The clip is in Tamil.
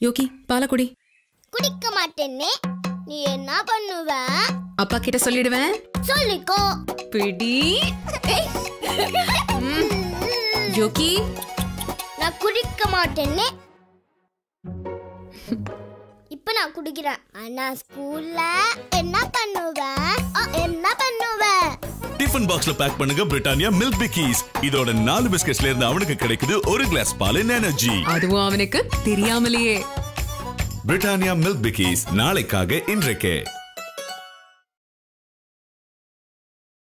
யோகி பாலை குடி குடிக்க மாட்டேன்னே நீ என்ன பண்ணுவ அப்பா கிட்ட சொல்லிடுவேன் சொல்லிக்கோ பிடி ம். யோகி நான் குடிக்க மாட்டேன்னே இப்ப நான் குடிக்கிறேன் ஆனா ஸ்கூல்ல என்ன பண்ணுவேன் அ, என்ன பண்ணுவேன் டிஃபன் பாக்ஸ்ல பேக் பண்ணுங்க பிரிட்டானியா மில்க் பிக்கீஸ் இதோட நாலு பிஸ்கட்ஸ்ல இருந்து அவனுக்கு கிடைக்குது ஒரு கிளாஸ் பாலின் எனர்ஜி அதுவும் அவனுக்கு தெரியாமலேயே பிரிட்டானியா மில்க் பிக்கீஸ் நாளைக்காக இன்றைக்கே